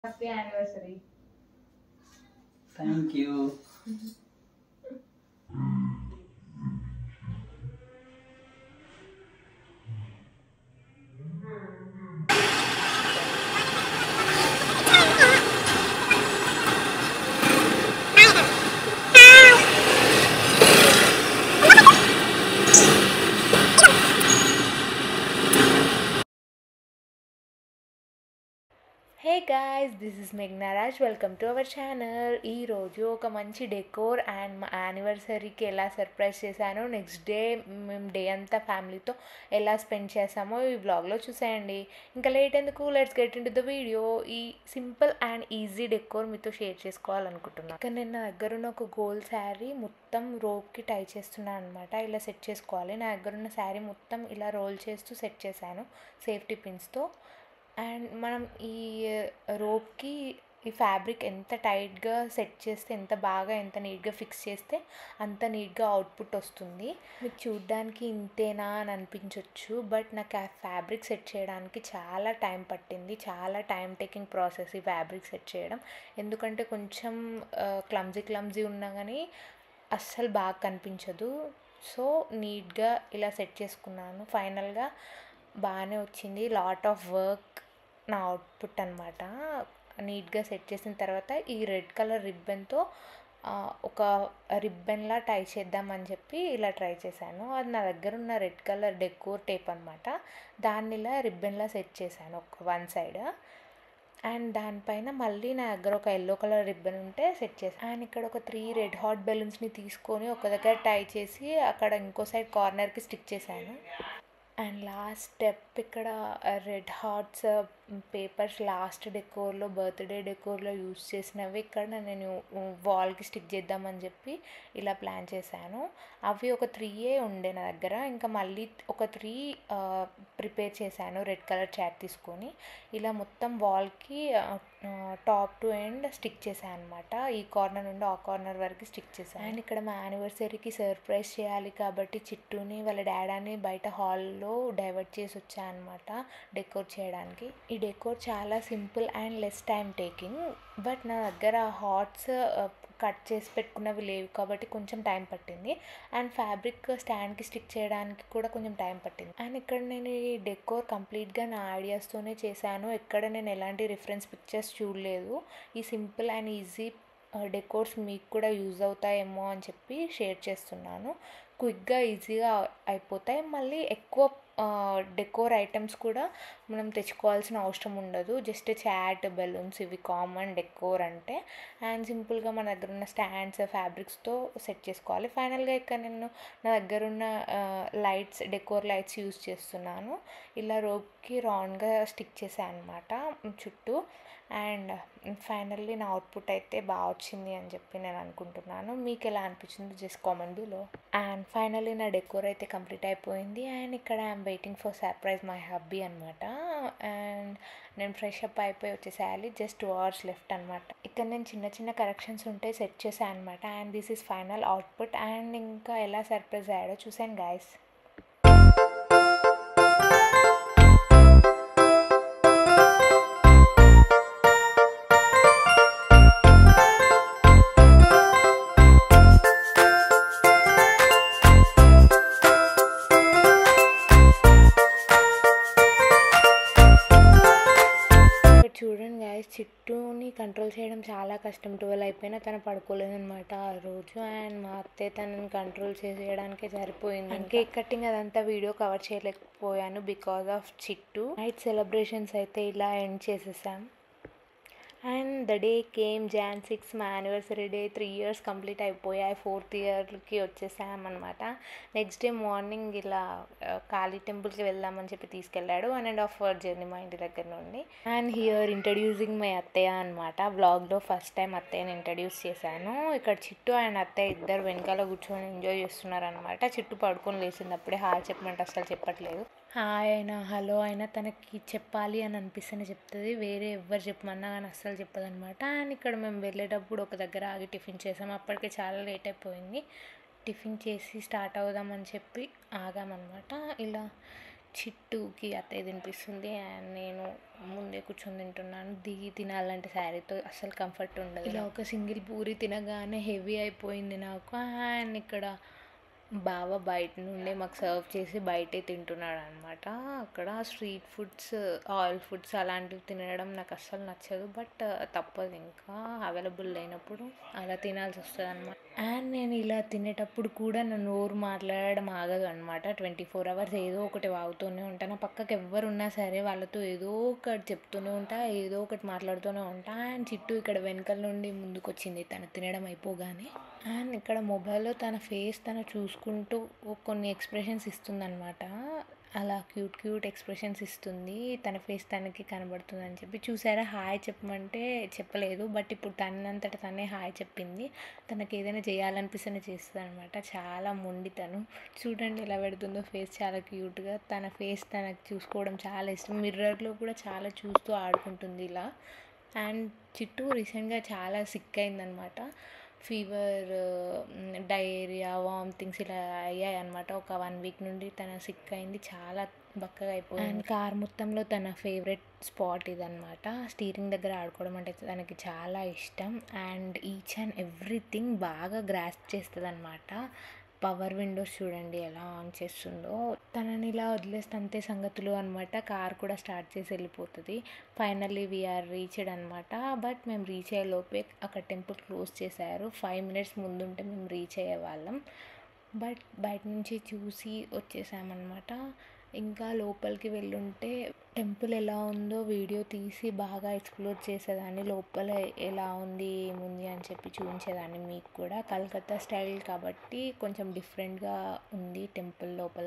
happy anniversary thank you hey guys this is Meghnaraj welcome to our channel ఈరోజు ఒక మంచి decor and మా యానివర్సరీకి ఎలా సర్ప్రైజ్ చేశానో నెక్స్ట్ డే మేము డే అంతా ఫ్యామిలీతో ఎలా స్పెండ్ చేసామో ఈ వ్లాగ్లో చూసేయండి ఇంకా లేట్ ఎందుకు let's get in to the video ఈ సింపుల్ అండ్ ఈజీ డెకోర్ మీతో షేర్ చేసుకోవాలనుకుంటున్నాను ఇంకా నేను నా దగ్గర ఉన్న ఒక గోల్డ్ శారీ మొత్తం రోప్కి టై చేస్తున్నాను అనమాట ఇలా సెట్ చేసుకోవాలి నా దగ్గర ఉన్న శారీ మొత్తం ఇలా రోల్ చేస్తూ సెట్ చేశాను సేఫ్టీ పిన్స్తో అండ్ మనం ఈ రోప్కి ఈ ఫ్యాబ్రిక్ ఎంత టైట్గా సెట్ చేస్తే ఎంత బాగా ఎంత నీట్గా ఫిక్స్ చేస్తే అంత నీట్గా అవుట్పుట్ వస్తుంది మీకు చూడ్డానికి ఇంతేనా అని అనిపించవచ్చు బట్ నాకు ఆ ఫ్యాబ్రిక్ సెట్ చేయడానికి చాలా టైం పట్టింది చాలా టైం టేకింగ్ ప్రాసెస్ ఈ ఫ్యాబ్రిక్ సెట్ చేయడం ఎందుకంటే కొంచెం క్లమ్జీ క్లమ్జీ ఉన్నా కానీ అస్సలు బాగా కనిపించదు సో నీట్గా ఇలా సెట్ చేసుకున్నాను ఫైనల్గా బాగానే వచ్చింది లాట్ ఆఫ్ వర్క్ నా అవుట్పుట్ అనమాట నీట్గా సెట్ చేసిన తర్వాత ఈ రెడ్ కలర్ రిబ్బన్తో ఒక రిబ్బన్లా టై చేద్దామని చెప్పి ఇలా ట్రై చేశాను అది నా దగ్గర ఉన్న రెడ్ కలర్ డెకోర్ టేప్ అనమాట దాన్ని ఇలా రిబ్బన్లా సెట్ చేశాను ఒక వన్ సైడ్ అండ్ దానిపైన మళ్ళీ నా దగ్గర ఒక ఎల్లో కలర్ రిబ్బన్ ఉంటే సెట్ చేశాను అండ్ ఇక్కడ ఒక త్రీ రెడ్ హాట్ బెలూన్స్ని తీసుకొని ఒక దగ్గర టై చేసి అక్కడ ఇంకో సైడ్ కార్నర్కి స్టిక్ చేశాను అండ్ లాస్ట్ స్టెప్ ఇక్కడ రెడ్ హాట్స్ పేపర్స్ లాస్ట్ డెకోర్లో బర్త్డే డెకోర్లో యూస్ చేసినవి ఇక్కడ నేను వాల్కి స్టిక్ చేద్దామని చెప్పి ఇలా ప్లాన్ చేశాను అవి ఒక త్రీయే ఉండే నా దగ్గర ఇంకా మళ్ళీ ఒక త్రీ ప్రిపేర్ చేశాను రెడ్ కలర్ చాట్ తీసుకొని ఇలా మొత్తం వాల్కి టాప్ టు ఎండ్ స్టిక్ చేశాను అనమాట ఈ కార్నర్ నుండి ఆ కార్నర్ వరకు స్టిక్ చేశాను అండ్ ఇక్కడ మా యానివర్సరీకి సర్ప్రైజ్ చేయాలి కాబట్టి చిట్టుని వాళ్ళ డాడాని బయట హాల్లో డైవర్ట్ చేసి వచ్చాను అనమాట డెకోర్ చేయడానికి ఈ డెకోర్ చాలా simple and less time taking but నా దగ్గర హాట్స్ కట్ చేసి పెట్టుకున్నవి లేవు కాబట్టి కొంచెం టైం పట్టింది అండ్ ఫ్యాబ్రిక్ స్టాండ్కి స్టిక్ చేయడానికి కూడా కొంచెం టైం పట్టింది అండ్ ఇక్కడ నేను ఈ డెకోర్ కంప్లీట్గా నా ఐడియాస్తోనే చేశాను ఎక్కడ నేను ఎలాంటి రిఫరెన్స్ పిక్చర్స్ చూడలేదు ఈ సింపుల్ అండ్ ఈజీ డెకోర్స్ మీకు కూడా యూజ్ అవుతాయేమో అని చెప్పి షేర్ చేస్తున్నాను క్విక్గా ఈజీగా అయిపోతాయి మళ్ళీ ఎక్కువ డెకోర్ ఐటమ్స్ కూడా మనం తెచ్చుకోవాల్సిన అవసరం ఉండదు జస్ట్ చాట్ బెలూన్స్ ఇవి కామన్ డెకోర్ అంటే అండ్ సింపుల్గా మన దగ్గర ఉన్న స్టాండ్స్ ఫ్యాబ్రిక్స్తో సెట్ చేసుకోవాలి ఫైనల్గా ఇక్కడ నేను నా దగ్గర ఉన్న లైట్స్ డెకోర్ లైట్స్ యూస్ చేస్తున్నాను ఇలా రోప్కి రౌండ్గా స్టిక్ చేశాను అనమాట చుట్టూ అండ్ ఫైనల్లీ నా అవుట్పుట్ అయితే బాగా వచ్చింది అని చెప్పి నేను అనుకుంటున్నాను మీకు ఎలా అనిపించింది just comment below and finally నా డెకోర్ అయితే కంప్లీట్ అయిపోయింది అండ్ ఇక్కడ I'm waiting for surprise my hubby అనమాట అండ్ నేను ఫ్రెష్ అప్ అయిపోయి వచ్చేసేయాలి జస్ట్ టూ అవర్స్ లెఫ్ట్ అనమాట ఇక్కడ నేను చిన్న చిన్న కరెక్షన్స్ ఉంటే సెట్ చేశాను అనమాట and this is final output and ఇంకా ఎలా సర్ప్రైజ్ అయ్యాడో చూసాను గాయస్ చూడండి గాయస్ చిట్టుని కంట్రోల్ చేయడం చాలా కష్టం ట్వెల్వ్ అయిపోయినా తను పడుకోలేదనమాట ఆ రోజు అండ్ మా అత్తయ్య తనని కంట్రోల్ చేసేయడానికే సరిపోయింది కేక్ కటింగ్ అదంతా వీడియో కవర్ చేయలేకపోయాను because of Chittu night celebrations అయితే ఇలా ఎండ్ చేసేసాం and the day came June six మా anniversary day three years complete అయిపోయాయి ఫోర్త్ ఇయర్కి వచ్చేసామన్నమాట నెక్స్ట్ డే మార్నింగ్ ఇలా కాళీ టెంపుల్కి వెళ్దామని చెప్పి తీసుకెళ్ళాడు one and half hour journey మా ఇంటి దగ్గర నుండి అండ్ హియర్ ఇంట్రడ్యూసింగ్ మై అత్తయ్య అనమాట బ్లాగ్లో ఫస్ట్ టైం అత్తయ్యని ఇంట్రడ్యూస్ చేశాను ఇక్కడ చిట్టు అండ్ అత్తయ్య ఇద్దరు వెనకాల కూర్చొని ఎంజాయ్ చేస్తున్నారు అనమాట చిట్టు పడుకొని లేచింది అప్పుడే హాయ్ చెప్పమంటే అసలు చెప్పట్లేదు హాయ్ అయినా హలో అయినా తనకి చెప్పాలి అని అనిపిస్తేనే చెప్తుంది వేరే ఎవరు చెప్పమన్నా కానీ అస్సలు చెప్పదనమాట అండ్ ఇక్కడ మేము వెళ్ళేటప్పుడు ఒక దగ్గర ఆగి టిఫిన్ చేసాం అప్పటికే చాలా లేట్ అయిపోయింది టిఫిన్ చేసి స్టార్ట్ అవుదామని చెప్పి ఆగామన్నమాట ఇలా చిట్టుకి అత్తయ్య తినిపిస్తుంది అండ్ నేను ముందే కూర్చొని తింటున్నాను దిగి తినాలంటే శారీతో అస్సలు కంఫర్ట్ ఉండదు ఇలా ఒక సింగిల్ పూరి తినగానే హెవీ అయిపోయింది నాకు అండ్ ఇక్కడ బావ బయట నుండే మాకు సర్వ్ చేసి బయటే తింటున్నాడు అనమాట అక్కడ స్ట్రీట్ ఫుడ్స్ ఆయిల్ ఫుడ్స్ అలాంటివి తినడం నాకు అస్సలు నచ్చదు బట్ తప్పదు ఇంకా అవైలబుల్ లేనప్పుడు అలా తినాల్సి వస్తుంది అనమాట అండ్ నేను ఇలా తినేటప్పుడు కూడా నా నోరు మాట్లాడడం ఆగదు అనమాట ట్వంటీ ఫోర్ అవర్స్ ఏదో ఒకటి వాగుతూనే ఉంటాను పక్కకి ఎవరు ఉన్నా సరే వాళ్ళతో ఏదో ఒకటి చెప్తూనే ఉంటా ఏదో ఒకటి మాట్లాడుతూనే ఉంటా అండ్ చిట్టు ఇక్కడ వెనకాల నుండి ముందుకు వచ్చింది తను తినడం అయిపోగానే అండ్ ఇక్కడ మొబైల్లో తన ఫేస్ తను చూసుకుంటూ కొన్ని ఎక్స్ప్రెషన్స్ ఇస్తుందన్నమాట అలా క్యూట్ క్యూట్ ఎక్స్ప్రెషన్స్ ఇస్తుంది తన ఫేస్ తనకి కనబడుతుంది అని చెప్పి చూసారా హాయ్ చెప్పమంటే చెప్పలేదు బట్ ఇప్పుడు తనంతట తనే హాయ్ చెప్పింది తనకి ఏదైనా చేయాలనిపిస్తేనే చేస్తుంది అనమాట చాలా మొండి తను చూడండి ఎలా పెడుతుందో ఫేస్ చాలా క్యూట్గా తన ఫేస్ తనకు చూసుకోవడం చాలా ఇష్టం మిర్రర్లో కూడా చాలా చూస్తూ ఆడుకుంటుంది ఇలా అండ్ చిట్టు రీసెంట్గా చాలా సిక్ అయిందనమాట ఫీవర్ డయేరియా వామిటింగ్స్ ఇలా అయ్యాయి అనమాట ఒక వన్ వీక్ నుండి తన సిక్ అయింది చాలా బక్కగా అయిపోయింది అండ్ కార్ మొత్తంలో తన ఫేవరెట్ స్పాట్ ఇదనమాట స్టీరింగ్ దగ్గర ఆడుకోవడం అంటే తనకి చాలా ఇష్టం అండ్ ఈచ్ అండ్ ఎవ్రీథింగ్ బాగా గ్రాస్ప్ చేస్తుంది అనమాట పవర్ విండోస్ చూడండి ఎలా ఆన్ చేస్తుందో తనని ఇలా వదిలేస్తే అంతే సంగతులు అనమాట కార్ కూడా స్టార్ట్ చేసి వెళ్ళిపోతుంది ఫైనల్లీ వీఆర్ రీచ్డ్ అనమాట బట్ మేము రీచ్ అయ్యే లోపే అక్కడ టెంపుల్ క్లోజ్ చేశారు ఫైవ్ మినిట్స్ ముందుంటే మేము రీచ్ అయ్యే వాళ్ళం బట్ బయట నుంచి చూసి వచ్చేసామన్నమాట ఇంకా లోపలికి వెళ్ళుంటే టెంపుల్ ఎలా ఉందో వీడియో తీసి బాగా ఎక్స్ప్లోర్ చేసేదాన్ని లోపల ఎలా ఉంది ఏముంది అని చెప్పి చూపించేదాన్ని మీకు కూడా కలకత్తా స్టైల్ కాబట్టి కొంచెం డిఫరెంట్గా ఉంది టెంపుల్ లోపల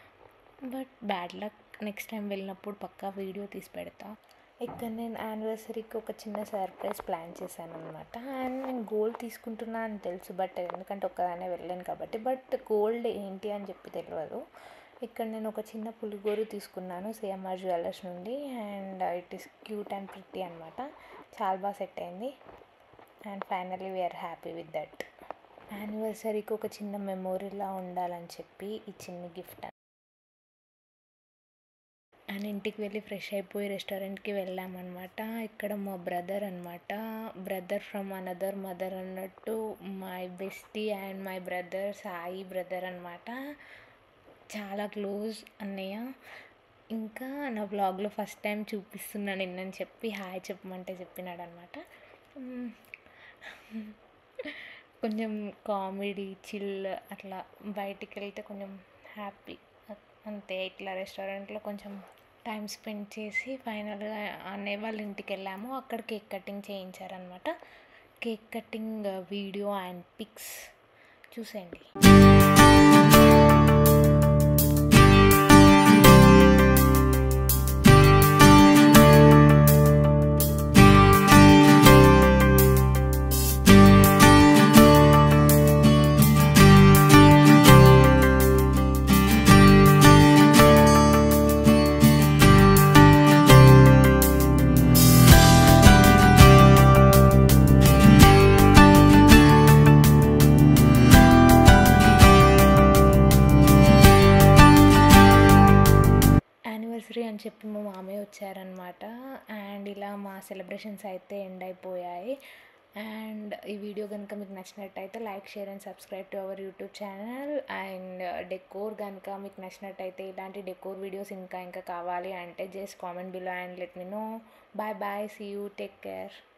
but bad luck next time వెళ్ళినప్పుడు పక్కా వీడియో తీసి పెడతా ఇక్కడ నేను యానివర్సరీకి ఒక చిన్న సర్ప్రైజ్ ప్లాన్ చేశాను అనమాట అండ్ నేను గోల్డ్ తీసుకుంటున్నా అని తెలుసు బట్ ఎందుకంటే ఒక్కదానే వెళ్ళాను కాబట్టి బట్ గోల్డ్ ఏంటి అని చెప్పి తెలియదు ఇక్కడ నేను ఒక చిన్న పులిగోరు తీసుకున్నాను సిఎంఆర్ జ్యువెలర్స్ నుండి and it is cute and pretty అనమాట చాలా బాగా సెట్ అయింది and finally we're happy with that యానివర్సరీకి ఒక చిన్న మెమోరీలా ఉండాలని చెప్పి ఈ చిన్న గిఫ్ట్ అండ్ ఇంటికి వెళ్ళి ఫ్రెష్ అయిపోయి రెస్టారెంట్కి వెళ్ళామన్నమాట ఇక్కడ మా బ్రదర్ అనమాట బ్రదర్ ఫ్రమ్ అనదర్ మదర్ అన్నట్టు my bestie and my brother Sai brother అనమాట చాలా క్లోజ్ అన్నయ్య ఇంకా నా బ్లాగ్లో ఫస్ట్ టైం చూపిస్తున్నాను నిన్నని చెప్పి హాయ్ చెప్పమంటే చెప్పినాడు అనమాట కొంచెం కామెడీ చిల్ అట్లా బయటికి వెళ్తే కొంచెం హ్యాపీ అంతే ఇట్లా రెస్టారెంట్లో కొంచెం టైం స్పెండ్ చేసి ఫైనల్గా అన్నయ్య వాళ్ళ ఇంటికి వెళ్ళాము అక్కడ కేక్ కటింగ్ చేయించారనమాట cake cutting video and pics చూసేయండి యానివర్సరీ అని చెప్పి మా మామయ్య వచ్చారనమాట అండ్ ఇలా మా సెలబ్రేషన్స్ అయితే ఎండ్ అయిపోయాయి అండ్ ఈ వీడియో కనుక మీకు నచ్చినట్టయితే like share and subscribe to our YouTube channel and decor కనుక మీకు నచ్చినట్టయితే ఇలాంటి డెకోర్ వీడియోస్ ఇంకా ఇంకా కావాలి అంటే just comment below and let me know bye bye see you take care